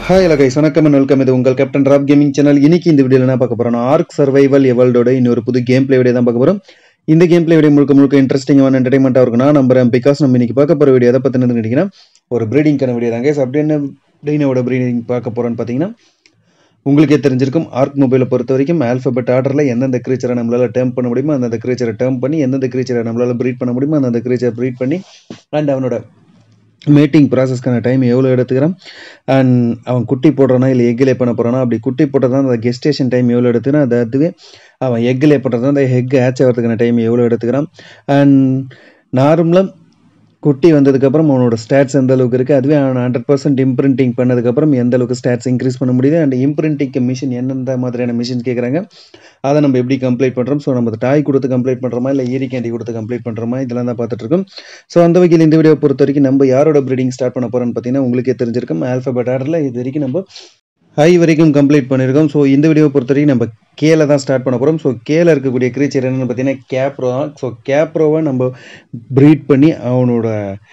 hi hello guys வணக்கம் and welcome இது உங்கள் கேப்டன் ராப் கேமிங் சேனல் இன்னைக்கு இந்த வீடியோவில் என்ன பார்க்க போறோம்னா ஆர்க் சர்வைவல் எவல்டோட இன்னொரு புது கேம் பிளே வீடியோ தான் பார்க்க போறோம் இந்த கேம் பிளே வீடியோ முழுக்க முழுக்க இன்ட்ரெஸ்டிங்கான என்டர்டைன்மெண்ட்டாக இருக்கும் நான் நம்புறேன் பிகாஸ் நம்ம இன்னைக்கு பார்க்க போற வீடியோ எதை பற்றி கேட்டிங்கன்னா ஒரு ப்ரீடிங்கான வீடியோ தான் கைஸ் அப்படி என்ன டீனோட ப்ரீடிங் பார்க்க போறோம்னு பார்த்தீங்கன்னா உங்களுக்கே தெரிஞ்சிருக்கும் ஆர்க் மொபைலை பொறுத்த வரைக்கும் ஆல்ஃபபெட் ஆர்டரில் எந்தெந்த கிரீச்சரை நம்மளால டேர்ம் பண்ண முடியுமோ அந்தந்த கிரீச்சரை டேர்ம் பண்ணி எந்தெந்த கிரீச்சரை நம்மளால ப்ரீட் பண்ண முடியுமோ அந்தந்த கிரீச்சரை ப்ரீட் பண்ணி அண்ட் அவனோட மேட்டிங் ப்ராசஸ்க்கான டைம் எவ்வளோ எடுத்துக்கிறான் அண்ட் அவன் குட்டி போடுறானா இல்லை எக் லே பண்ண போகிறானா அப்படி குட்டி போட்டதான் அந்த கெஸ்டேஷன் டைம் எவ்வளோ எடுத்துக்கிறான் அது அதுவே அவன் எக் லே பண்ணுறது அந்த எக் ஹேட்ச் ஆகிறதுக்கான டைம் எவ்வளோ எடுத்துக்கிறான் அண்ட் நார்மலாக குட்டி வந்ததுக்கப்புறம் அவனோட ஸ்டாட்ஸ் எந்த அளவுக்கு இருக்குது அதுவே அவன் ஹண்ட்ரட் பர்சன்ட் இம்ப்ரிண்டிங் பண்ணதுக்கப்புறம் எந்த அளவுக்கு ஸ்டாட்ஸ் இன்க்ரீஸ் பண்ண முடியுது அண்ட் இம்ப்ரிண்டிங்க்கு மிஷின் எந்தெந்த மாதிரியான மிஷின் கேட்குறாங்க அதை நம்ம எப்படி கம்ப்ளீட் பண்ணுறோம் ஸோ நம்ம டாய் கொடுத்து கம்ப்ளீட் பண்ணுறோமா இல்லை ஈரி கேண்டி கொடுத்து கம்ப்ளீட் பண்ணுறோமா இதெல்லாம் தான் பார்த்துட்டு இருக்கோம் ஸோ அந்த வகையில் இந்த வீடியோ பொறுத்த வரைக்கும் நம்ம யாரோட ப்ரீடிங் ஸ்டார்ட் பண்ண போகிறோம்னு பார்த்தீங்கன்னா உங்களுக்கே தெரிஞ்சிருக்கும் ஆல்ஃபபெட் ஆர்டரில் இது வரைக்கும் நம்ம ஹை வரைக்கும் கம்ப்ளீட் பண்ணியிருக்கோம் ஸோ இந்த வீடியோ பொறுத்த வரைக்கும் நம்ம கேல தான் ஸ்டார்ட் பண்ண போகிறோம் ஸோ கேல இருக்கக்கூடிய க்ரீச்சர் என்னென்னு பார்த்தீங்கன்னா கேப்ரோ ஸோ கேப்ரோவை நம்ம ப்ரீட் பண்ணி அவனோட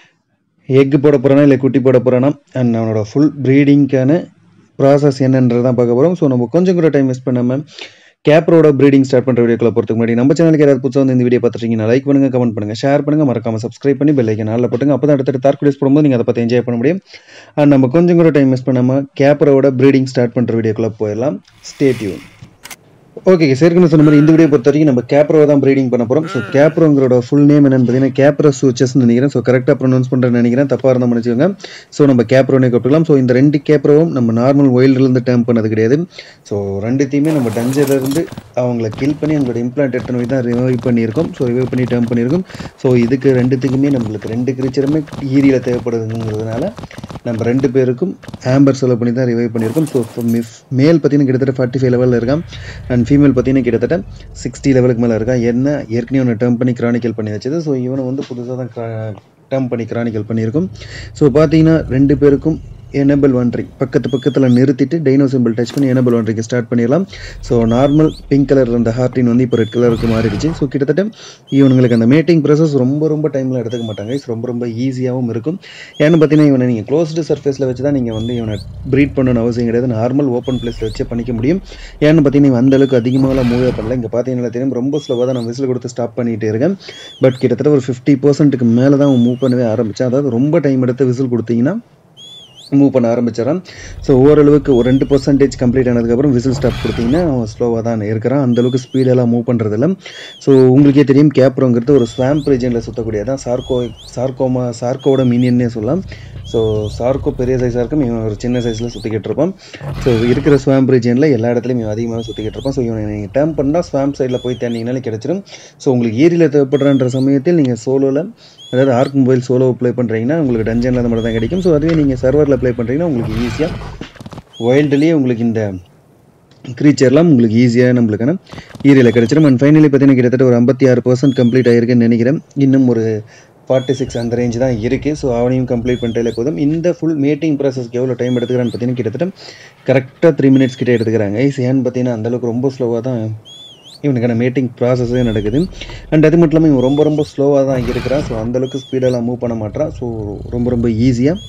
எக் போட போகிறானா இல்லை குட்டி போட போகிறானா அண்ட் அவனோட ஃபுல் ப்ரீடிங்க்கான ப்ராசஸ் என்னன்றதான் பார்க்க போகிறோம் ஸோ நம்ம கொஞ்சம் கூட டைம் வேஸ்ட் பண்ணாமல் கேப்ரோட ப்ரீடிங் ஸ்டார்ட் பண்ணுற வீடியோக்குள்ள போகிறதுக்கு முன்னாடி நம்ம சேனலுக்கு யாராவது புதுசாக வந்து இந்த வீடியோ பார்த்துருக்கீங்கன்னா லைக் பண்ணுங்க கமெண்ட் பண்ணுங்க ஷேர் பண்ணுங்க மறக்காம சப்ஸ்கிரைப் பண்ணி பெல் ஐக்கன் நாளில் போட்டுங்க அப்போ தான் அடுத்தடுத்து தார்க் வீடியோஸ் போடும்போது நீங்கள் அதை பார்த்து என்ஜாய் பண்ண முடியும் அண்ட் நம்ம கொஞ்சம் கூட டைம் வேஸ்ட் பண்ணாமல் கேப்ரோட ப்ரீடிங் ஸ்டார்ட் பண்ணுற வீடியோக்குள்ள போயிடலாம் ஸ்டேட்யூன் ஓகே ஏற்கனவே சொன்ன மாதிரி இந்த வீடியோ பொறுத்த வரைக்கும் நம்ம கேப்ரோ தான் ப்ரீடிங் பண்ண போகிறோம் ஸோ கேப்ரோங்கிறோட ஃபுல் நேம் என்னன்னு பார்த்தீங்கன்னா கேப்ரோ சூச்சஸ்னு நினைக்கிறேன் ஸோ கரெக்டாக ப்ரொனவுன்ஸ் பண்ணுறேன்னு நினைக்கிறேன் தப்பாக இருந்தால் மன்னிச்சுக்கோங்க ஸோ நம்ம கேப்ரோனே கூப்பிட்டுக்கலாம் ஸோ இந்த ரெண்டு கேப்ரோவும் நம்ம நார்மல் ஒயில்டுலேருந்து டேர்ம் பண்ணது கிடையாது ஸோ ரெண்டுத்தையுமே நம்ம டஞ்சர்லேருந்து அவங்கள கில் பண்ணி அவங்களோட இம்ப்ளான்ட் எடுத்துன்னு போய் தான் ரிவைவ் பண்ணியிருக்கோம் ஸோ ரிவைவ் பண்ணி டேர்ம் பண்ணியிருக்கோம் ஸோ இதுக்கு ரெண்டுத்துக்குமே நம்மளுக்கு ரெண்டு கிரீச்சருமே ஈரியில் தேவைப்படுதுங்கிறதுனால நம்ம ரெண்டு பேருக்கும் ஆம்பர் செலவு பண்ணி தான் ரிவைவ் பண்ணியிருக்கோம் ஸோ மேல் பார்த்தீங்கன்னா கிட்டத்தட்ட ஃபார்ட்டி ஃபைவ் லெவலில் இருக்கான் அண்ட் ஃபீமேல் பார்த்தீங்கன்னா கிட்டத்தட்ட சிக்ஸ்டி லெவலுக்கு மேலே இருக்கான் என்ன ஏற்கனவே ஒன்று டேர்ம் பண்ணி கிரானிக்கல் பண்ணி வச்சது ஸோ இவனை வந்து புதுசாக தான் டேர்ம் பண்ணி கிரானிக்கல் பண்ணியிருக்கும் ஸோ பார்த்தீங்கன்னா ரெண்டு பேருக்கும் எனபிள் ஒன்றிங் பக்கத்து பக்கத்தில் நிறுத்திட்டு டைனோ சிம்பிள் டச் பண்ணி எனபிள் ஒன்றிங்க ஸ்டார்ட் பண்ணிடலாம் ஸோ நார்மல் பிங்க் கலர் இருந்த ஹார்டின் வந்து இப்போ ரெட் கலருக்கு மாறிடுச்சு ஸோ கிட்டத்தட்ட இவனுங்களுக்கு அந்த மேட்டிங் ப்ராசஸ் ரொம்ப ரொம்ப டைமில் எடுத்துக்க மாட்டாங்க இது ரொம்ப ரொம்ப ஈஸியாகவும் இருக்கும் ஏன்னு பார்த்தீங்கன்னா இவனை நீங்கள் க்ளோஸ்டு சர்ஃபேஸில் வச்சு தான் நீங்கள் வந்து இவனை ப்ரீட் பண்ணணும்னு அவசியம் கிடையாது நார்மல் ஓப்பன் பிளேஸில் வச்சே பண்ணிக்க முடியும் ஏன்னு பார்த்தீங்கன்னா இவன் அந்த அளவுக்கு அதிகமாகலாம் மூவே பண்ணல இங்கே பார்த்தீங்கன்னா தெரியும் ரொம்ப ஸ்லோவாக தான் நான் விசில் கொடுத்து ஸ்டாப் பண்ணிகிட்டே இருக்கேன் பட் கிட்டத்தட்ட ஒரு ஃபிஃப்டி பர்சன்ட்டுக்கு மேலே தான் அவன் மூவ் பண்ணவே ஆரம்பித்தேன் அதாவது ரொம்ப டைம் எடுத்து விசில் கொடுத்தீங்கன்னா மூவ் பண்ண ஆரம்பிச்சிடறான் ஸோ ஓரளவுக்கு ஒரு ரெண்டு பர்சன்டேஜ் கம்ப்ளீட் ஆனதுக்கப்புறம் விசில் ஸ்டாப் கொடுத்தீங்கன்னா அவன் ஸ்லோவாக தான் இருக்கிறான் அந்தளவுக்கு ஸ்பீடெல்லாம் மூவ் பண்ணுறதில்ல ஸோ உங்களுக்கே தெரியும் கேப்ரோங்கிறது ஒரு ஸ்வாம்ப் ரீஜனில் சுற்றக்கூடியதான் சார்கோ சார்கோமா சார்கோட மீனியன்னே சொல்லலாம் ஸோ சார்கோ பெரிய சைஸாக இருக்கும் இவன் ஒரு சின்ன சைஸில் சுற்றிக்கிட்டு இருப்பான் ஸோ இருக்கிற ஸ்வாம்ப் ரீஜனில் எல்லா இடத்துலையும் இவன் அதிகமாக சுற்றிக்கிட்டு இருப்பான் ஸோ இவனை நீங்கள் டேர்ம் பண்ணால் ஸ்வாம்ப் சைடில் போய் தேடிங்கனாலே கிடச்சிடும் ஸோ உங்களுக்கு ஏரியில் தேவைப்படுறன்ற சமயத்தில் நீங்கள் சோலோவில் அதாவது ஆர்க் மொபைல் சோலோ ப்ளே பண்ணுறீங்கன்னா உங்களுக்கு டஞ்சனில் அந்த மட்டும் தான் கிடைக்கும் ஸோ அதுவே நீங்கள் சர்வரில் ப்ளே பண்ணுறீங்கன்னா உங்களுக்கு ஈஸியாக வைல்டுலேயே உங்களுக்கு இந்த க்ரீச்சர்லாம் உங்களுக்கு ஈஸியாக நம்மளுக்கான ஈரியில் கிடச்சிடும் அண்ட் ஃபைனலி பார்த்தீங்கன்னா கிட்டத்தட்ட ஒரு ஐம்பத்தி ஆறு பர்சன்ட் கம்ப்ளீட் ஆகிருக்குன்னு நினைக்கிறேன் இன்னும் ஒரு ஃபார்ட்டி சிக்ஸ் அந்த ரேஞ்ச் தான் இருக்குது ஸோ அவனையும் கம்ப்ளீட் பண்ணிட்டாலே போதும் இந்த ஃபுல் மேட்டிங் ப்ராசஸ்க்கு எவ்வளோ டைம் எடுத்துக்கிறான்னு பார்த்தீங்கன்னா கிட்டத்தட்ட கரெக்டாக த்ரீ மினிட்ஸ் கிட்டே எடுத்துக்கிறாங்க ஈஸ் ஏன்னு பார்த்தீங்கன்னா அந்தளவுக்கு ரொம்ப ஸ்லோவாக தான் இவனுக்கான மேட்டிங் ப்ராசஸே நடக்குது அண்ட் அது மட்டும் இல்லாமல் இவன் ரொம்ப ரொம்ப ஸ்லோவாக தான் இருக்கிறான் ஸோ அந்தளவுக்கு ஸ்பீடெல்லாம் மூவ் பண்ண மாட்டான் ஸோ ரொம்ப ரொம்ப ஈஸியாக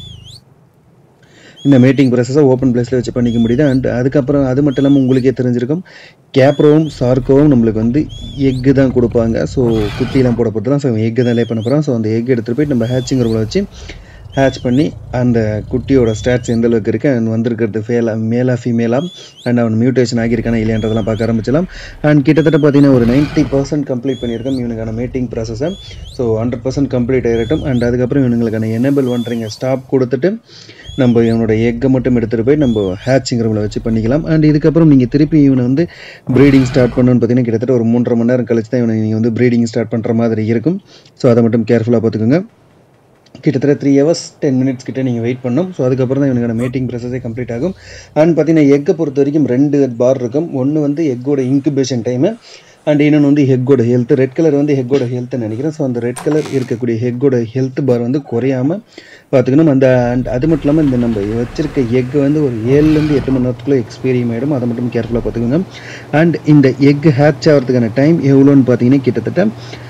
இந்த மேட்டிங் ப்ராசஸை ஓப்பன் பிளேஸில் வச்சு பண்ணிக்க முடியுது அண்ட் அதுக்கப்புறம் அது மட்டும் இல்லாமல் உங்களுக்கே தெரிஞ்சிருக்கும் கேப்ரோவும் சார்கோவும் நம்மளுக்கு வந்து எக்கு தான் கொடுப்பாங்க ஸோ குட்டிலாம் போட போட்டு தான் ஸோ எக்கு தான் லே பண்ண போகிறோம் ஸோ அந்த எக் எடுத்துகிட்டு போயிட்டு நம்ம ஹேச்சிங் ரூமில் வச்சு ஹேட்ச் பண்ணி அந்த குட்டியோட ஸ்டாட்ஸ் எந்த அளவுக்கு இருக்குது அண்ட் வந்திருக்கிறது ஃபேலா மேலா ஃபீமேலா அண்ட் அவன் மியூட்டேஷன் ஆகியிருக்கானா இல்லையன்றதெல்லாம் பார்க்க ஆரம்பிச்சலாம் அண்ட் கிட்டத்தட்ட பார்த்தீங்கன்னா ஒரு நைன்ட்டி பர்சன்ட் கம்ப்ளீட் பண்ணியிருக்கோம் இவனுக்கான மீட்டிங் ப்ராசஸை ஸோ ஹண்ட்ரட் பர்சன்ட் கம்ப்ளீட் ஆகிரட்டும் அண்ட் அதுக்கப்புறம் இவனுங்களுக்கான எனபிள் பண்ணுறீங்க ஸ்டாப் கொடுத்துட்டு நம்ம இவனோட எக்கை மட்டும் எடுத்துகிட்டு போய் நம்ம ஹேச்சிங் ரூமில் வச்சு பண்ணிக்கலாம் அண்ட் இதுக்கப்புறம் நீங்கள் திருப்பி இவனை வந்து ப்ரீடிங் ஸ்டார்ட் பண்ணணும்னு பார்த்தீங்கன்னா கிட்டத்தட்ட ஒரு மூன்றரை மணி நேரம் கழிச்சு தான் இவனை நீங்கள் வந்து ப்ரீடிங் ஸ்டார்ட் பண்ணுற மாதிரி இருக்கும் ஸோ அதை மட்டும் கேர்ஃபுல்லாக பார்த்துக்கோங்க கிட்டத்தட்ட த்ரீ ஹவர்ஸ் டென் மினிட்ஸ் கிட்ட நீங்கள் வெயிட் பண்ணணும் ஸோ அதுக்கப்புறம் தான் இவனுக்கான மீட்டிங் ப்ராசஸே கம்ப்ளீட் ஆகும் அண்ட் பார்த்தீங்கன்னா எக்கை பொறுத்த வரைக்கும் ரெண்டு பார் இருக்கும் ஒன்று வந்து எக்கோட இன்குபேஷன் டைமு அண்ட் இன்னொன்று வந்து ஹெக்கோட ஹெல்த் ரெட் கலர் வந்து ஹெக்கோட ஹெல்த்னு நினைக்கிறேன் ஸோ அந்த ரெட் கலர் இருக்கக்கூடிய ஹெக்கோட ஹெல்த் பார் வந்து குறையாமல் பார்த்துக்கணும் அந்த அண்ட் அது மட்டும் இல்லாமல் இந்த நம்ம வச்சிருக்க எக் வந்து ஒரு ஏழுலேருந்து எட்டு மணி நேரத்துக்குள்ளே எக்ஸ்பீரியம் ஆகிடும் அதை மட்டும் கேர்ஃபுல்லாக பார்த்துக்கோங்க அண்ட் இந்த எக் ஹேட்ச் ஆகிறதுக்கான டைம் எவ்வளோன்னு பார்த்தீங்கன்னா கிட்டத்தட்ட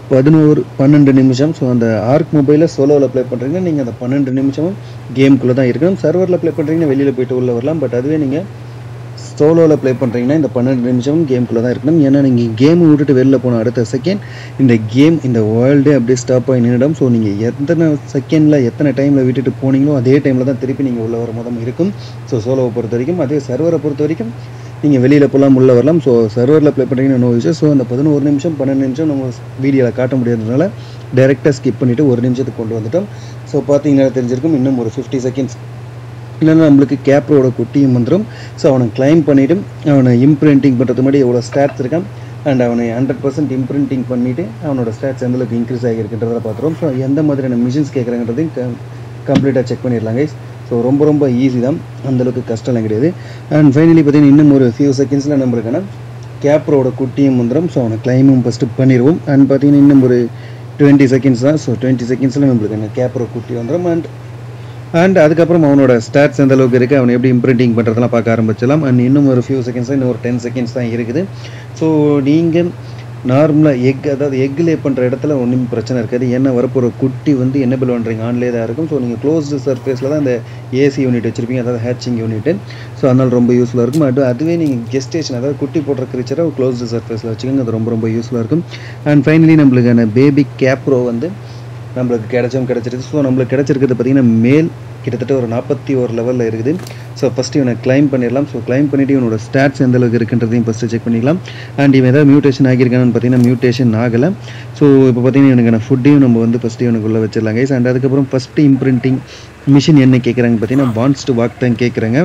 பதினோரு பன்னெண்டு நிமிஷம் ஸோ அந்த ஆர்க் மொபைலில் சோலோவில் ப்ளே பண்ணுறீங்கன்னா நீங்கள் அந்த பன்னெண்டு நிமிஷமும் கேமுக்குள்ளே தான் இருக்கணும் சர்வரில் ப்ளே பண்ணுறீங்கன்னா வெளியில் போயிட்டு உள்ளே வரலாம் பட் அதுவே நீங்கள் சோலோவில் ப்ளே பண்ணுறீங்கன்னா இந்த பன்னெண்டு நிமிஷமும் கேமுக்குள்ளே தான் இருக்கணும் ஏன்னா நீங்கள் கேம் விட்டுட்டு வெளில போன அடுத்த செகண்ட் இந்த கேம் இந்த வேர்ல்டே அப்படியே ஸ்டாப் ஆகி நின்றுடும் ஸோ நீங்கள் எத்தனை செகண்டில் எத்தனை டைமில் விட்டுட்டு போனீங்களோ அதே டைமில் தான் திருப்பி நீங்கள் உள்ளே வர முதம் இருக்கும் ஸோ சோலோவை பொறுத்த வரைக்கும் அதே சர்வரை பொறுத்த வரைக்கும் நீங்கள் வெளியில் போகலாம் உள்ளே வரலாம் ஸோ சர்வரில் ப்ளே பண்ணுறீங்கன்னா நோ யூஸ் ஸோ அந்த பதினோரு நிமிஷம் பன்னெண்டு நிமிஷம் நம்ம வீடியோவில் காட்ட முடியாததுனால டேரெக்டாக ஸ்கிப் பண்ணிவிட்டு ஒரு நிமிஷத்துக்கு கொண்டு வந்துட்டோம் ஸோ பார்த்தீங்கன்னா தெரிஞ்சிருக்கும் இன்னும் ஒரு ஃபிஃப்டி செகண்ட்ஸ் இல்லைன்னா நம்மளுக்கு கேப்ரோட குட்டியும் வந்துடும் ஸோ அவனை கிளைம் பண்ணிவிட்டு அவனை இம்ப்ரிண்டிங் பண்ணுறது முன்னாடி எவ்வளோ ஸ்டாட்ஸ் இருக்கான் அண்ட் அவனை ஹண்ட்ரட் பர்சன்ட் இம்ப்ரிண்டிங் பண்ணிவிட்டு அவனோட ஸ்டாட்ஸ் எந்தளவுக்கு இன்க்ரீஸ் ஆகியிருக்குன்றதை பார்த்துருவோம் ஸோ எந்த மாதிரியான மிஷின்ஸ் கேட்குறாங்கன்றதையும் க கம்ப்ளீட்டாக செக் பண்ணிடலாம் கைஸ் ஸோ ரொம்ப ரொம்ப ஈஸி தான் அந்தளவுக்கு கஷ்டம்லாம் கிடையாது அண்ட் ஃபைனலி பார்த்தீங்கன்னா இன்னும் ஒரு ஃபியூ செகண்ட்ஸில் நம்மளுக்கான கேப்ரோட குட்டியும் வந்துடும் ஸோ அவனை கிளைமும் ஃபஸ்ட்டு பண்ணிடுவோம் அண்ட் பார்த்தீங்கன்னா இன்னும் ஒரு டுவெண்ட்டி செகண்ட்ஸ் தான் ஸோ டுவெண்ட்டி செகண்ட்ஸில் நம்மளுக்கு கேப்ரோ குட்டி வந்துடும் அண்ட் அண்ட் அதுக்கப்புறம் அவனோட ஸ்டாட்ஸ் எந்த அளவுக்கு இருக்குது அவனை எப்படி இம்ப்ரிண்டிங் பண்ணுறதெல்லாம் பார்க்க ஆரம்பிச்சலாம் அண்ட் இன்னும் ஒரு ஃபியூ செகண்ட்ஸ் இன்னும் ஒரு டென் செகண்ட்ஸ் தான் இருக்குது ஸோ நீங்கள் நார்மலாக எக் அதாவது எக் லே பண்ணுற இடத்துல ஒன்றும் பிரச்சனை இருக்காது ஏன்னா வரப்போகிற குட்டி வந்து என்னபிள் பண்ணுறீங்க ஆன்லேயே தான் இருக்கும் ஸோ நீங்கள் க்ளோஸ்டு சர்ஃபேஸில் தான் இந்த ஏசி யூனிட் வச்சுருப்பீங்க அதாவது ஹேச்சிங் யூனிட் ஸோ அதனால் ரொம்ப யூஸ்ஃபுல்லாக இருக்கும் அது அதுவே நீங்கள் கெஸ்டேஷன் அதாவது குட்டி போடுற கிரீச்சரை க்ளோஸ்டு சர்ஃபேஸில் வச்சுக்கோங்க அது ரொம்ப ரொம்ப யூஸ்ஃபுல்லாக இருக்கும் அண்ட் ஃபைனலி நம்மளுக்கான பேபி கேப்ரோ வந்து நம்மளுக்கு கிடைச்சும் கிடச்சிருக்கு ஸோ நம்மளுக்கு கிடச்சிருக்கிறது பார்த்திங்கன்னா மேல் கிட்டத்தட்ட ஒரு நாற்பத்தி ஒரு லெவலில் இருக்குது ஸோ ஃபஸ்ட்டு இவனை கிளைம் பண்ணிடலாம் ஸோ கிளைம் பண்ணிவிட்டு இவனோட ஸ்டாட்ஸ் எந்த அளவுக்கு இருக்குன்றதையும் ஃபஸ்ட்டு செக் பண்ணிக்கலாம் அண்ட் இவன் ஏதாவது மியூட்டேஷன் ஆகியிருக்கானு பார்த்தீங்கன்னா மியூட்டேஷன் ஆகலை ஸோ இப்போ பார்த்தீங்கன்னா எனக்கான ஃபுட்டையும் நம்ம வந்து ஃபஸ்ட்டு இவனுக்குள்ளே வச்சிடலாம் கைஸ் அண்ட் அதுக்கப்புறம் ஃபஸ்ட்டு இம்ப்ரிண்டிங் மிஷின் என்ன கேட்குறாங்க பார்த்தீங்கன்னா வான்ஸ் டு வாக் தான் கேட்குறாங்க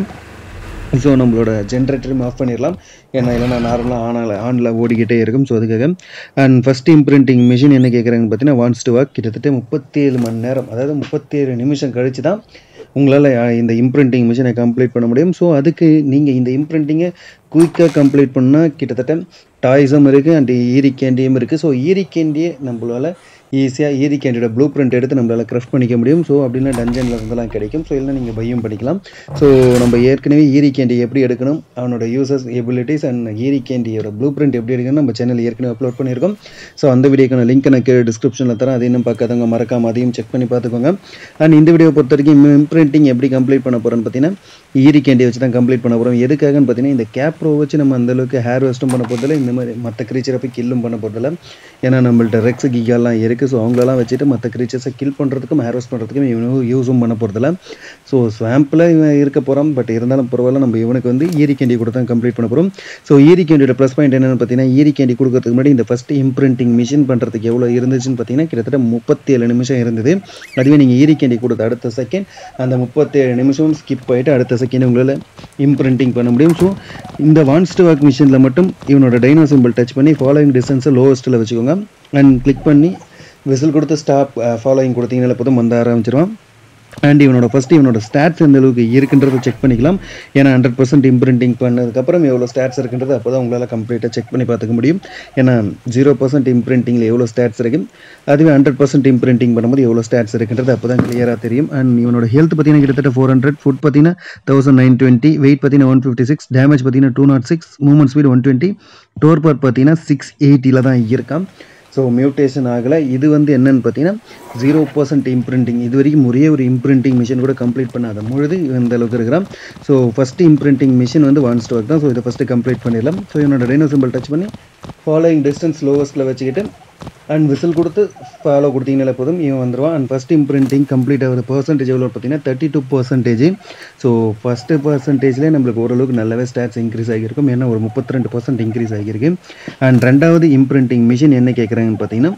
ஸோ நம்மளோட ஜென்ரேட்டரும் ஆஃப் பண்ணிடலாம் ஏன்னா இல்லைனா நார்மலாக ஆனில் ஆனில் ஓடிக்கிட்டே இருக்கும் ஸோ அதுக்காக அண்ட் ஃபஸ்ட் இம்ப்ரிண்டிங் மிஷின் என்ன கேட்குறாங்கன்னு பார்த்தீங்கன்னா வான்ஸ் டு ஒர்க் கிட்டத்தட்ட முப்பத்தேழு மணி நேரம் அதாவது முப்பத்தேழு நிமிஷம் கழிச்சு தான் உங்களால் இந்த இம்ப்ரிண்டிங் மிஷினை கம்ப்ளீட் பண்ண முடியும் ஸோ அதுக்கு நீங்கள் இந்த இம்ப்ரிண்டிங்கை குயிக்காக கம்ப்ளீட் பண்ணால் கிட்டத்தட்ட டாய்ஸும் இருக்குது அண்ட் ஈரி கேண்டியும் இருக்குது ஸோ ஈரி கேண்டியை நம்மளால் ஈஸியாக ஈரி கேண்டியோட ப்ளூ பிரிண்ட் எடுத்து நம்மளால் கிராஃப்ட் பண்ணிக்க முடியும் ஸோ அப்படின்னா டஞ்சனில் இருந்தெல்லாம் கிடைக்கும் ஸோ இல்லைனா நீங்கள் பையும் பண்ணிக்கலாம் ஸோ நம்ம ஏற்கனவே ஈரி கேண்டி எப்படி எடுக்கணும் அவனோட யூசர்ஸ் எபிலிட்டிஸ் அண்ட் ஈரி கேண்டியோட ப்ளூ பிரிண்ட் எப்படி எடுக்கணும் நம்ம சேனல் ஏற்கனவே அப்லோட் பண்ணியிருக்கோம் ஸோ அந்த வீடியோக்கான லிங்க் நான் கீழே டிஸ்கிரிப்ஷனில் தரேன் அதை இன்னும் பார்க்காதவங்க மறக்காம அதையும் செக் பண்ணி பார்த்துக்கோங்க அண்ட் இந்த வீடியோ பொறுத்த வரைக்கும் இம்ப்ரிண்டிங் எப்படி கம்ப்ளீட் பண்ண போகிறோன்னு பார்த்தீங்கன்னா ஈரி கேண்டி வச்சு தான் கம்ப்ளீட் பண்ண போகிறோம் எதுக்காகன்னு பார்த்தீங்கன்னா இந்த கேப்ரோ வச்சு நம்ம அந்தளவுக்கு ஹேர் வேஸ்ட்டும் பண்ண போகிறதில்ல இந்த மாதிரி மற்ற கிரீச்சரை போய் கில்லும் பண்ண போகிறதில்ல ஏன்னா நம்மள்ட்ட ரெக்ஸ் கிகாலாம் இருக்குது ஸோ அவங்களெல்லாம் வச்சுட்டு மற்ற கிரீச்சர்ஸை கில் பண்ணுறதுக்கும் ஹேர் வாஷ் பண்ணுறதுக்கும் இவனும் யூஸும் பண்ண போகிறதில்ல ஸோ ஸ்வாம்பில் இவன் இருக்க போகிறான் பட் இருந்தாலும் பரவாயில்ல நம்ம இவனுக்கு வந்து ஈரி கேண்டி கூட தான் கம்ப்ளீட் பண்ண போகிறோம் ஸோ ஈரி கேண்டியோட ப்ளஸ் பாயிண்ட் என்னென்னு பார்த்தீங்கன்னா ஈரி கேண்டி கொடுக்கறதுக்கு முன்னாடி இந்த ஃபஸ்ட் இம்ப்ரிண்டிங் மிஷின் பண்ணுறதுக்கு எவ்வளோ இருந்துச்சுன்னு பார்த்தீங்கன்னா கிட்டத்தட்ட முப்பத்தேழு நிமிஷம் இருந்தது அதுவே நீங்கள் ஈரி கேண்டி கொடுத்த அடுத்த செகண்ட் அந்த முப்பத்தேழு நிமிஷம் ஸ்கிப் ஆகிட்டு அடுத்த செகண்ட் உங்களால் இம்ப்ரிண்டிங் பண்ண முடியும் ஸோ இந்த வான்ஸ்ட் வாக் மிஷினில் மட்டும் இவனோட டைனோ சிம்பிள் டச் பண்ணி ஃபாலோயிங் டிஸ்டன்ஸை லோவஸ்ட்டில் வச்சுக்கோங்க அண்ட் கிளிக் பண்ணி விசில் கொடுத்து ஸ்டாப் ஃபாலோயிங் கொடுத்தீங்கன்னா போதும் வந்து ஆரம்பிச்சிருவான் அண்ட் இவனோட ஃபஸ்ட்டு இவனோட ஸ்டாட்ஸ் எந்த அளவுக்கு இருக்குன்றதை செக் பண்ணிக்கலாம் ஏன்னா ஹண்ட்ரட் பர்சன்ட் இம்ப்ரிண்டிங் பண்ணதுக்கப்புறம் எவ்வளோ ஸ்டாட்ஸ் இருக்குன்றது அப்போ தான் உங்களால் கம்ப்ளீட்டாக செக் பண்ணி பார்த்துக்க முடியும் ஏன்னா ஜீரோ பர்சன்ட் இம்ப்ரிண்டிங்கில் எவ்வளோ ஸ்டாட்ஸ் இருக்குது அதுவே ஹண்ட்ரட் பர்சன்ட் இம்ப்ரிண்டிங் பண்ணும்போது எவ்வளோ ஸ்டாட்ஸ் இருக்குன்றது அப்போ தான் கிளியராக தெரியும் அண்ட் இவனோட ஹெல்த் பார்த்தீங்கன்னா கிட்டத்தட்ட ஃபோர் ஹண்ட்ரட் ஃபுட் பார்த்தீங்கன்னா தௌசண்ட் நைன் டுவெண்ட்டி வெயிட் பார்த்தீங்கன்னா ஒன் ஃபிஃப்டி சிக்ஸ் டேமேஜ் பார்த்தீங்கன்னா two not six movement speed one twenty torpor பார்த்தீங்கன்னா சிக்ஸ் எயிட்டியில் தான் இருக்கான் ஸோ மியூட்டேஷன் ஆகலை இது வந்து என்னன்னு பார்த்தீங்கன்னா ஜீரோ பர்சன்ட் இம்ப்ரிண்டிங் இது வரைக்கும் ஒரே ஒரு இம்ப்ரிண்டிங் மிஷின் கூட கம்ப்ளீட் பண்ணாத முழுது இந்த அளவுக்கு இருக்கிறான் ஸோ ஃபஸ்ட்டு இம்ப்ரிண்டிங் மிஷின் வந்து ஒன் ஸ்டாக் தான் ஸோ இதை ஃபஸ்ட்டு கம்ப்ளீட் பண்ணிடலாம் ஸோ என்னோட டைனோ சிம்பிள் டச் பண்ணி ஃபாலோயிங் டிஸ்டன்ஸ் லோவஸ்ட்டில் வச்சுக்கிட்டு அண்ட் விசில் கொடுத்து ஃபாலோ கொடுத்தீங்கனால போதும் இவன் வந்துடுவான் அண்ட் ஃபஸ்ட் இம்ப்ரிண்டிங் கம்ப்ளீட் ஆகிற பர்சன்டேஜ் எவ்வளோ பார்த்தீங்கன்னா thirty two percentage so first பர்சன்டேஜ்லேயே நம்மளுக்கு ஓரளவுக்கு நல்லாவே ஸ்டாட்ஸ் இன்க்ரீஸ் ஆகியிருக்கும் ஏன்னா ஒரு முப்பத்தி ரெண்டு பர்சன்ட் இன்க்ரீஸ் ஆகியிருக்கு அண்ட் ரெண்டாவது இம்ப்ரிண்டிங் மிஷின் என்ன கேட்குறாங்கன்னு பார்த்தீங்கன்னா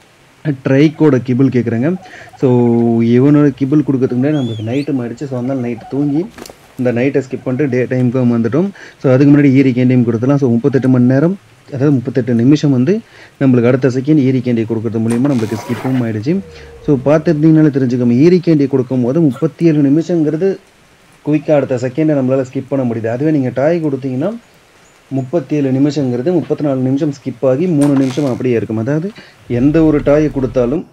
ட்ரைக்கோட கிபிள் கேட்குறாங்க ஸோ இவனோட கிபிள் கொடுக்கறதுக்கு முன்னாடி நம்மளுக்கு நைட்டு மாறிடுச்சு ஸோ அதனால் நைட்டு தூங்கி இந்த நைட்டை ஸ்கிப் பண்ணிட்டு டே டைமுக்கு வந்துட்டோம் ஸோ அதுக்கு முன்னாடி ஈரி கேண்டியும் கொடுத்துலாம் ஸோ முப்பத்தெட்டு மணி நேரம் அதாவது முப்பத்தெட்டு நிமிஷம் வந்து நம்மளுக்கு அடுத்த செகண்ட் ஈரி கேண்டி கொடுக்கறது மூலியமாக நம்மளுக்கு ஸ்கிப்பும் ஆயிடுச்சு ஸோ பார்த்துருந்தீங்கனாலே தெரிஞ்சுக்கோங்க ஈரி கேண்டி கொடுக்கும்போது முப்பத்தி ஏழு நிமிஷங்கிறது குயிக்காக அடுத்த செகண்டை நம்மளால் ஸ்கிப் பண்ண முடியுது அதுவே நீங்கள் டாய் கொடுத்தீங்கன்னா முப்பத்தி ஏழு நிமிஷங்கிறது முப்பத்தி நாலு நிமிஷம் ஸ்கிப் ஆகி மூணு நிமிஷம் அப்படியே இருக்கும் அதாவது எந்த ஒரு டாயை கொடுத்தாலும்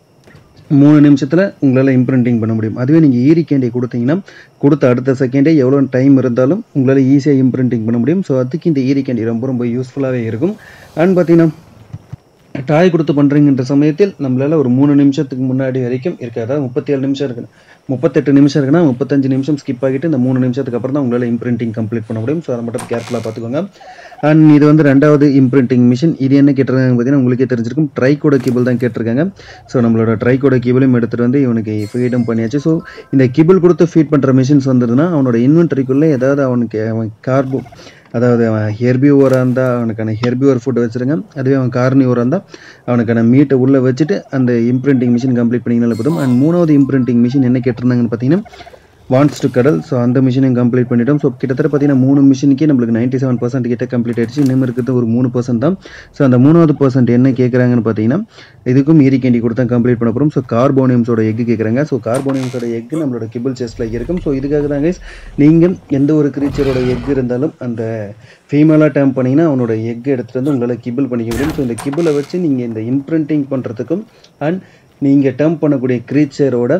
மூணு நிமிஷத்தில் உங்களால் இம்ப்ரிண்டிங் பண்ண முடியும் அதுவே நீங்கள் ஈரி கேண்டி கொடுத்தீங்கன்னா கொடுத்த அடுத்த செகண்டே எவ்வளோ டைம் இருந்தாலும் உங்களால் ஈஸியாக இம்ப்ரிண்டிங் பண்ண முடியும் ஸோ அதுக்கு இந்த ஈரி கேண்டி ரொம்ப ரொம்ப யூஸ்ஃபுல்லாகவே இருக்கும் அண்ட் பார்த்தீங்கன்னா டாய் கொடுத்து பண்ணுறீங்கன்ற சமயத்தில் நம்மளால் ஒரு மூணு நிமிஷத்துக்கு முன்னாடி வரைக்கும் இருக்குது அதாவது முப்பத்தி ஏழு நிமிஷம் இருக்குது முப்பத்தெட்டு நிமிஷம் இருக்குன்னா முப்பத்தஞ்சு நிமிஷம் ஸ்கிப் ஆகிட்டு இந்த மூணு நிமிஷத்துக்கு அப்புறம் தான் உங்களால் இம்ப்ரிண்டிங் கம்ப்ளீட் பண்ண முடியும் ஸோ அதை மட்டும் கேர்ஃபுல்லாக பார்த்துக்கோங்க அண்ட் இது வந்து ரெண்டாவது இம்ப்ரிண்டிங் மிஷின் இது என்ன கேட்டிருக்காங்க பார்த்தீங்கன்னா உங்களுக்கே தெரிஞ்சிருக்கும் ட்ரைகோட கேபிள் தான் கேட்டிருக்காங்க ஸோ நம்மளோட ட்ரைகோட கேபிளும் எடுத்துகிட்டு வந்து இவனுக்கு ஃபீடும் பண்ணியாச்சு ஸோ இந்த கேபிள் கொடுத்து ஃபீட் பண்ணுற மிஷின்ஸ் வந்ததுன்னா அவனோட இன்வென்ட்ரிக்குள்ளே ஏதாவது அவனுக்கு அவன் கார்போ அதாவது அவன் ஹெர்பியூவராக இருந்தால் அவனுக்கான ஹெர்பியூவர் ஃபுட் வச்சுருங்க அதுவே அவன் கார்னியூவராக இருந்தால் அவனுக்கான மீட்டை உள்ளே வச்சுட்டு அந்த இம்ப்ரிண்டிங் மிஷின் கம்ப்ளீட் பண்ணிங்கனால போதும் அண்ட் மூணாவது இம்ப்ரிண்டிங் மிஷின் என்ன கேட்டிருந்தாங்கன்னு பார்த்தீங்கன்னா வாண்ட்ஸ் டு கடல் ஸோ அந்த மிஷினையும் கம்ப்ளீட் பண்ணிட்டோம் ஸோ கிட்டத்தட்ட பார்த்தீங்கன்னா மூணு மிஷினுக்கே நம்மளுக்கு நைன்ட்டி செவன் பர்சன்ட் கிட்ட கம்ப்ளீட் ஆயிடுச்சு இன்னும் இருக்கிறது ஒரு மூணு பர்சன்ட் தான் ஸோ அந்த மூணாவது பர்சன்ட் என்ன கேட்குறாங்கன்னு பார்த்தீங்கன்னா இதுக்கும் ஈரி கேண்டி கொடுத்தா கம்ப்ளீட் பண்ண போகிறோம் ஸோ கார்போனியம்ஸோட எக் கேட்குறாங்க ஸோ கார்போனியம்ஸோட எக் நம்மளோட கிபிள் செஸ்ட்டில் இருக்கும் ஸோ இதுக்காக தான் கைஸ் நீங்கள் எந்த ஒரு கிரீச்சரோட எக் இருந்தாலும் அந்த ஃபீமேலாக டேம் பண்ணிங்கன்னா அவனோட எக் எடுத்துகிட்டு வந்து உங்களால் கிபிள் பண்ணிக்க முடியும் ஸோ இந்த கிபிளை வச்சு நீங்கள் இந்த இம்ப்ரிண்டிங் பண்ணுறதுக்கும் அண்ட் நீங்கள் டேர்ம் பண்ணக்கூடிய க்ரீச்சரோட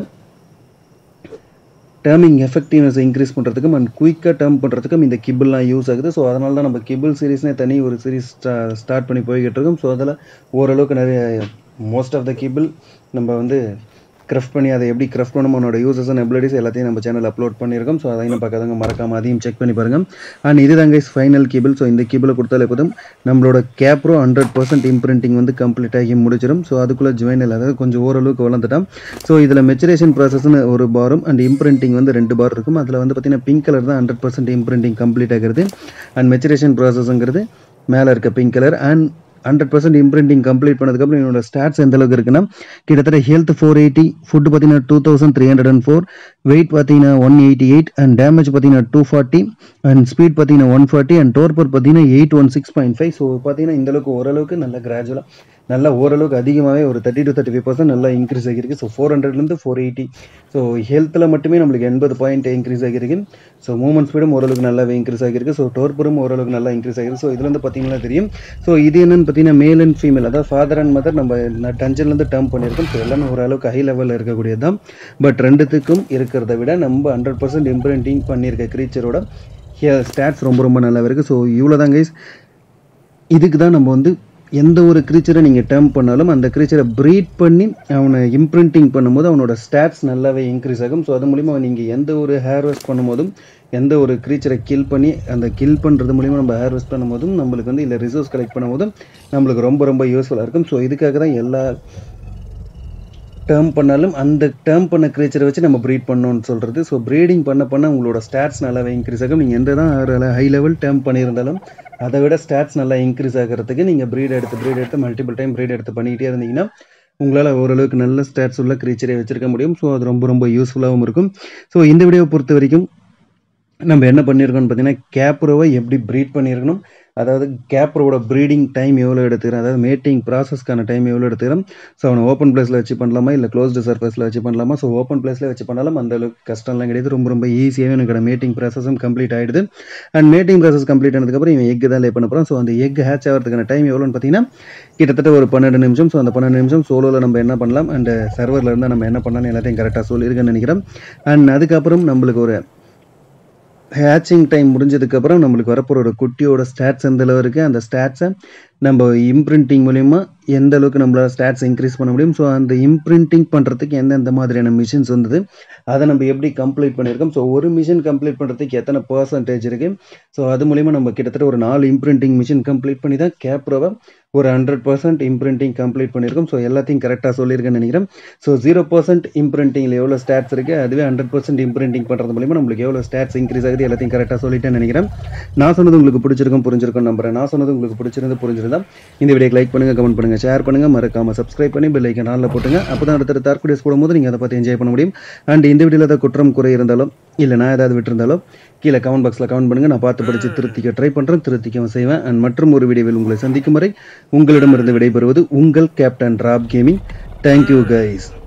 டேர்மிங் எஃபெக்டிவ்னஸ் இன்க்ரீஸ் பண்ணுறதுக்கும் அண்ட் குயிக்காக டேர்ம் பண்ணுறதுக்கும் இந்த கிபிள்லாம் யூஸ் ஆகுது ஸோ அதனால தான் நம்ம கிபிள் சீரிஸ்னே தனி ஒரு சீரிஸ் ஸ்டார்ட் பண்ணி போய்கிட்டு இருக்கோம் ஸோ அதில் ஓரளவுக்கு நிறைய மோஸ்ட் ஆஃப் த கிபிள் நம்ம வந்து கிரஃப்ட் பண்ணி அதை எப்படி கிரஃப்ட் பண்ணணும் அவனோட யூசஸ் அண்ட் எபிலிட்டிஸ் எல்லாத்தையும் நம்ம சேனல் அப்லோட் பண்ணியிருக்கோம் ஸோ அதையும் பார்க்காதவங்க மறக்காம அதையும் செக் பண்ணி பாருங்கள் அண்ட் இது தாங்க ஃபைனல் கேபிள் ஸோ இந்த கேபிளை கொடுத்தாலே போதும் நம்மளோட கேப்ரோ ஹண்ட்ரட் பர்சன்ட் இம்ப்ரிண்டிங் வந்து கம்ப்ளீட் ஆகி முடிச்சிடும் ஸோ அதுக்குள்ளே ஜுவைனல் அதாவது கொஞ்சம் ஓரளவுக்கு வளர்ந்துட்டான் ஸோ இதில் மெச்சுரேஷன் ப்ராசஸ்னு ஒரு பாரும் அண்ட் இம்ப்ரிண்டிங் வந்து ரெண்டு பார் இருக்கும் அதில் வந்து பார்த்தீங்கன்னா பிங்க் கலர் தான் ஹண்ட்ரட் பர்சன்ட் இம்ப்ரிண்டிங் கம்ப்ளீட் ஆகிறது அண்ட் மெச்சுரேஷன் ப்ராசஸ்ங்கிறது மேலே இருக்க pink colour and hundred percent imprinting complete பண்ணதுக்கப்புறம் என்னோட ஸ்டாட்ஸ் எந்த அளவுக்கு இருக்குன்னா கிட்டத்தட்ட ஹெல்த் ஃபோர் எயிட்டி ஃபுட் பார்த்தீங்கன்னா two thousand three hundred and four weight பார்த்தீங்கன்னா one eighty eight and damage பார்த்தீங்கன்னா டூ ஃபார்ட்டி அண்ட் ஸ்பீட் பார்த்தீங்கன்னா ஒன் ஃபார்ட்டி அண்ட் டோர்பர் பார்த்தீங்கன்னா eight one six point five so பார்த்தீங்கன்னா இந்த அளவுக்கு ஓரளவுக்கு நல்ல கிராஜுவலாக நல்லா ஓரளவுக்கு அதிகமாகவே ஒரு thirty to thirty five percent நல்லா இன்க்ரீஸ் ஆகிருக்கு ஸோ ஃபோர் ஹண்ட்ரட்லேருந்து ஃபோர் எயிட்டி ஸோ ஹெல்த்தில் மட்டுமே நம்மளுக்கு எண்பது பாயிண்ட் இன்க்ரீஸ் ஆகிருக்கு ஸோ மூமெண்ட் ஸ்பீடும் ஓரளவுக்கு நல்லாவே இன்க்ரீஸ் ஆகிருக்கு ஸோ டோர்பரும் ஓரளவுக்கு நல்லா இன்க்ரீஸ் ஆகிருக்கு ஸோ இதுல வந்து பார்த்தீங்கன்னா தெரியும் ஸோ இது என்னன்னு பார்த்தீங்கன்னா மேல் அண்ட் ஃபீமேல் அதாவது ஃபாதர் அண்ட் மதர் நம்ம டஞ்சன்லேருந்து டேர்ம் பண்ணியிருக்கோம் ஸோ எல்லாமே ஓரளவுக்கு ஹை லெவலில் இருக்கக்கூடியது தான் பட் ரெண்டுத்துக்கும் இருக்கிறத விட நம்ம ஹண்ட்ரட் பர்சன்ட் இம்ப்ரிண்டிங் பண்ணியிருக்க க்ரீச்சரோட ஸ்டாட்ஸ் ரொம்ப ரொம்ப நல்லாவே இருக்குது ஸோ இவ்வளோ தான் கைஸ் இதுக்கு தான் நம்ம வந்து எந்த ஒரு க்ரீச்சரை நீங்கள் டேர்ம் பண்ணாலும் அந்த க்ரீச்சரை ப்ரீட் பண்ணி அவனை இம்ப்ரிண்டிங் பண்ணும்போது அவனோட ஸ்டாட்ஸ் நல்லாவே இன்க்ரீஸ் ஆகும் ஸோ அது மூலிமா நீங்கள் எந்த ஒரு ஹேர் வாஷ் பண்ணும்போதும் எந்த ஒரு க்ரீச்சரை கில் பண்ணி அந்த கில் பண்ணுறது மூலிமா நம்ம ஹேர் வாஷ் பண்ணும்போதும் நம்மளுக்கு வந்து இல்லை ரிசோர்ஸ் கலெக்ட் பண்ணும்போதும் நம்மளுக்கு ரொம்ப ரொம்ப யூஸ்ஃபுல்லாக இருக்கும் ஸோ இதுக்காக தான் எல்லா டேர்ம் பண்ணாலும் அந்த டேர்ம் பண்ண க்ரீச்சரை வச்சு நம்ம ப்ரீட் பண்ணோம்னு சொல்கிறது ஸோ ப்ரீடிங் பண்ண பண்ண உங்களோட ஸ்டாட்ஸ் நல்லாவே இன்க்ரீஸ் ஆகும் நீங்கள் எந்த தான் ஹை லெவல் டேர்ம் பண்ணியிருந்தாலும் அதை விட ஸ்டாட்ஸ் நல்லா இன்க்ரீஸ் ஆகிறதுக்கு நீங்கள் ப்ரீட் எடுத்து ப்ரீட் எடுத்து மல்டிபிள் டைம் ப்ரீட் எடுத்து பண்ணிக்கிட்டே இருந்தீங்கன்னா உங்களால் ஓரளவுக்கு நல்ல ஸ்டாட்ஸ் உள்ள க்ரீச்சரை வச்சிருக்க முடியும் ஸோ அது ரொம்ப ரொம்ப யூஸ்ஃபுல்லாகவும் இருக்கும் ஸோ இந்த வீடியோவை பொறுத்த வரைக்கும் நம்ம என்ன பண்ணியிருக்கோம்னு பார்த்தீங்கன்னா கேப்ரோவை எப்படி ப்ரீட் பண்ணியிருக்கணும் அதாவது கேப்ரோட ப்ரீடிங் டைம் எவ்வளோ எடுத்துக்கிறோம் அதாவது மேட்டிங் ப்ராசஸ்க்கான டைம் எவ்வளோ எடுத்துக்கிறோம் ஸோ அவனை ஓப்பன் பிளேஸில் வச்சு பண்ணலாமா இல்லை க்ளோஸ்டு சர்ஃபேஸில் வச்சு பண்ணலாமா ஸோ ஓப்பன் பிளேஸில் வச்சு பண்ணாலும் அந்த அளவுக்கு கஷ்டம்லாம் கிடையாது ரொம்ப ரொம்ப ஈஸியாகவே எனக்கு மேட்டிங் ப்ராசஸும் கம்ப்ளீட் ஆகிடுது அண்ட் மேட்டிங் ப்ராசஸ் கம்ப்ளீட் ஆனதுக்கப்புறம் இவன் எக் தான் லே பண்ண போகிறோம் ஸோ அந்த எக் ஹேச் ஆகிறதுக்கான டைம் எவ்வளோன்னு பார்த்தீங்கன்னா கிட்டத்தட்ட ஒரு பன்னெண்டு நிமிஷம் ஸோ அந்த பன்னெண்டு நிமிஷம் சோலோவில் நம்ம என்ன பண்ணலாம் அண்ட் சர்வரில் இருந்தால் நம்ம என்ன பண்ணலாம்னு எல்லாத்தையும் கரெக்டாக சொல்லியிருக்கேன்னு நினைக்கிறேன் அண்ட் அதுக்கப்புறம் நம்மளுக்கு ஒரு ஹேச்சிங் டைம் முடிஞ்சதுக்கப்புறம் நம்மளுக்கு வரப்போகிற ஒரு குட்டியோட ஸ்டாட்ஸ் எந்த அளவு இருக்குது அந்த ஸ்டாட்ஸை நம்ம இம்ப்ரிண்டிங் மூலிமா எந்த அளவுக்கு நம்மளால் ஸ்டாட்ஸ் இன்க்ரீஸ் பண்ண முடியும் ஸோ அந்த இம்ப்ரிண்டிங் பண்ணுறதுக்கு எந்தெந்த மாதிரியான மிஷின்ஸ் வந்தது அதை நம்ம எப்படி கம்ப்ளீட் பண்ணியிருக்கோம் ஸோ ஒரு மிஷின் கம்ப்ளீட் பண்ணுறதுக்கு எத்தனை பர்சன்டேஜ் இருக்குது ஸோ அது மூலிமா நம்ம கிட்டத்தட்ட ஒரு நாலு இம்ப்ரிண்டிங் மிஷின் கம்ப்ளீட் பண்ணி தான் கேப்ரோவை ஒரு ஹண்ட்ரட் பர்சன்ட் இம்ப்ரிண்டிங் கம்ப்ளீட் பண்ணியிருக்கோம் ஸோ எல்லாத்தையும் கரெக்டாக சொல்லியிருக்கேன்னு நினைக்கிறேன் ஸோ ஜீரோ பர்சன்ட் இம்ப்ரிண்டிங்கில் எவ்வளோ ஸ்டாட்ஸ் இருக்குது அதுவே ஹண்ட்ரட் பர்சன்ட் இம்ப்ரிண்டிங் பண்ணுறது மூலிமா நம்மளுக்கு எவ்வளோ ஸ்டாட்ஸ் இன்க்ரீஸ் ஆகுது எல்லாத்தையும் கரெக்டாக சொல்லிட்டேன்னு நினைக்கிறேன் நான் சொன்னது உங்களுக்கு பிடிச்சிருக்கும் புரிஞ்சிருக்கும் நம்புறேன் நான் சொன்னது உங்களுக்கு பிடிச்சிருந்து புரிஞ்சிருந்தா இந்த வீடியோக்கு லைக் பண்ணுங்கள் கமெண்ட் பண்ணுங்கள் ஷேர் பண்ணுங்கள் மறக்காமல் சப்ஸ்கிரைப் பண்ணி பெல் ஐக்கன் நாளில் போட்டுங்க அப்போ தான் அடுத்த தார்க் வீடியோஸ் போடும்போது நீங்கள் அதை பார்த்து என்ஜாய் பண்ண முடியும் அண்ட் இந்த வீடியோவில் ஏதாவது குற்றம் குறை இருந்தாலும் இல்லை நான் ஏதாவது விட்டுருந்தாலும் கீழே கமெண்ட் பாக்ஸில் கமெண்ட் பண்ணுங்கள் நான் பார்த்து படித்து திருத்திக்க ட்ரை பண்ணுறேன் திருத்திக்கவும் செய்வேன் அண்ட் மற்றும் ஒரு வீடியோவில் உங்களை சந்திக்கும் வரை உங்களிடமிருந்து விடைபெறுவது உங்கள் captain Rap Gaming thank you guys